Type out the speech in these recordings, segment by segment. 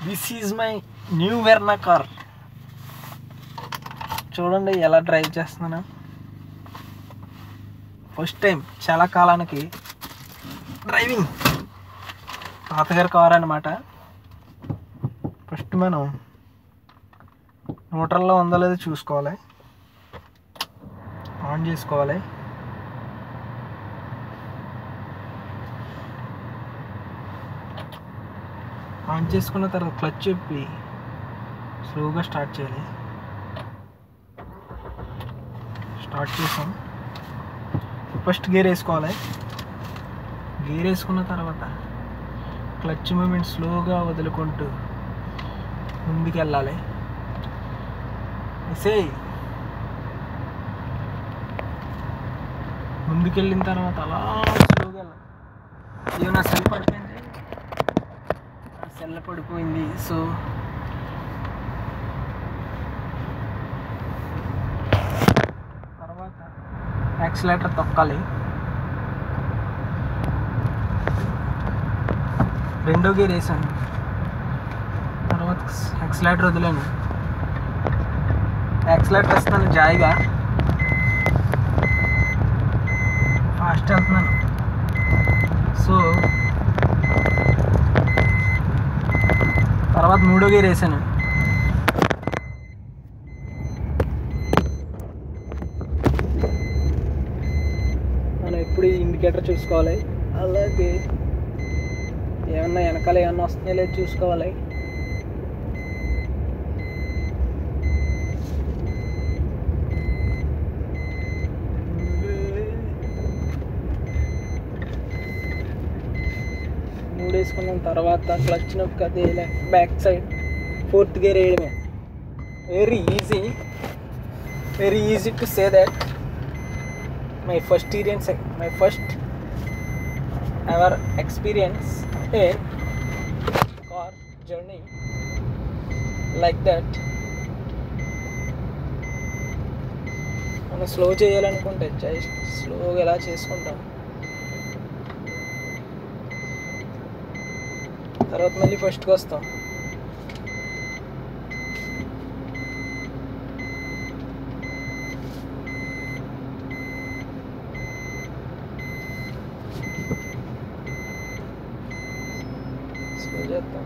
this is my new Verna car చూడండి ఎలా drive చేస్తున్నాను ఫస్ట్ టైం చాలా కాలానికి డ్రైవింగ్ తాతగారి కార్ అనమాట ఫస్ట్ మనం న్యూట్రల్లో ఉందో లేదో చూసుకోవాలి ఆన్ చేసుకోవాలి ఆన్ చేసుకున్న తర్వాత క్లచ్ చెప్పి స్లోగా స్టార్ట్ చేయాలి స్టార్ట్ చేసాం ఫస్ట్ గేర్ వేసుకోవాలి గేర్ వేసుకున్న తర్వాత క్లచ్ మూమెంట్ స్లోగా వదులుకుంటూ ముందుకు వెళ్ళాలి సేయ్ ముందుకెళ్ళిన తర్వాత అలా స్లోగా వెళ్ళాలి అయ్యో నా సెల్ పడిపోయింది నా సెల్ పడిపోయింది సో తర్వాత యాక్సిలేటర్ తొక్కాలి రెండో గేర్ వేసాను తర్వాత యాక్సిలేటర్ వదిలేను యాక్సిలేటర్ ఇస్తాను జాయిగా ఫాస్ట్ వెళ్తున్నాను సో తర్వాత మూడో గేర్ వేసాను మనం ఎప్పుడు ఇండికేటర్ చూసుకోవాలి అలాగే ఏమన్నా వెనకాల ఏమన్నా వస్తున్నాయో లేదు చూసుకోవాలి మూడు వేసుకున్న తర్వాత క్లచ్ నొక్కి అది బ్యాక్ సైడ్ ఫోర్త్ గేర్ వేయడమే very easy very easy to say that my first experience my first hour experience a car journey like that మనం స్లో చేయాలనుకుంటే జస్ట్ స్లోగా ఎలా చేసుకుంటాం తర్వాత మళ్ళీ ఫస్ట్కి వస్తాం స్లో చేస్తాం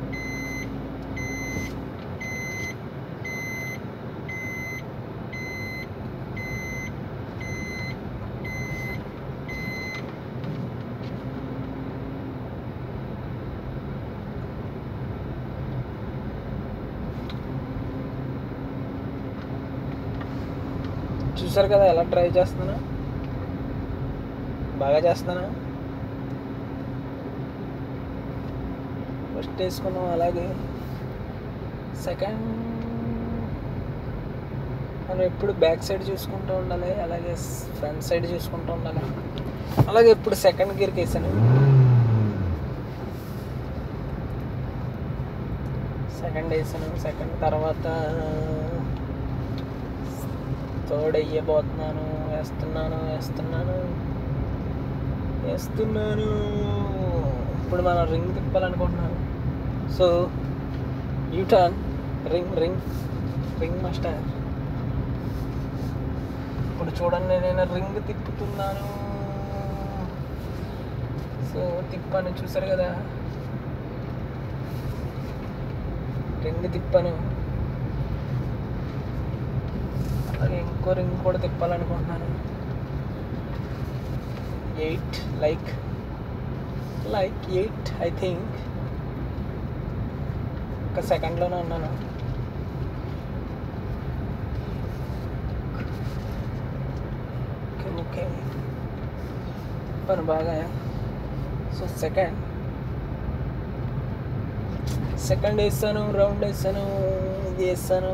చూసారు కదా ఎలా ట్రై చేస్తున్నా బాగా చేస్తానా ఫస్ట్ వేసుకున్నాం అలాగే సెకండ్ మనం ఎప్పుడు బ్యాక్ సైడ్ చూసుకుంటూ ఉండాలి అలాగే ఫ్రంట్ సైడ్ చూసుకుంటూ ఉండాలి అలాగే ఇప్పుడు సెకండ్ గేర్కి వేసాను సెకండ్ వేసాను సెకండ్ తర్వాత థర్డ్ వేయబోతున్నాను వేస్తున్నాను వేస్తున్నాను వేస్తున్నాను ఇప్పుడు మనం రింగ్ తిప్పాలనుకుంటున్నాను so you turn ring ring ring master ఇప్పుడు చూడండి నేను రింగ్ తిప్పుతున్నాను సో తిప్పాను చూసారు కదా రింగ్ తిప్పాను అలాగే ఇంకో రింగ్ కూడా తిప్పాలనుకుంటున్నాను eight like like eight I think ఒక సెకండ్లోనే ఉన్నాను ఓకే ఓకే పని బాగా సో సెకండ్ సెకండ్ వేస్తాను రౌండ్ వేస్తాను ఇది వేస్తాను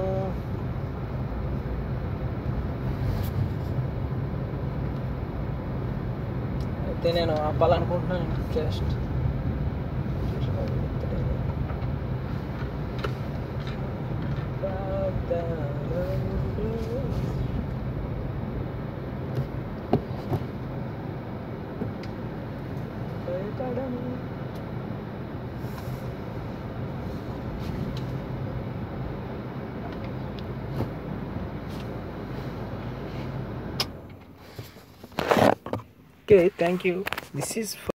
అయితే నేను ఆపాలనుకుంటున్నాను just okay thank you this is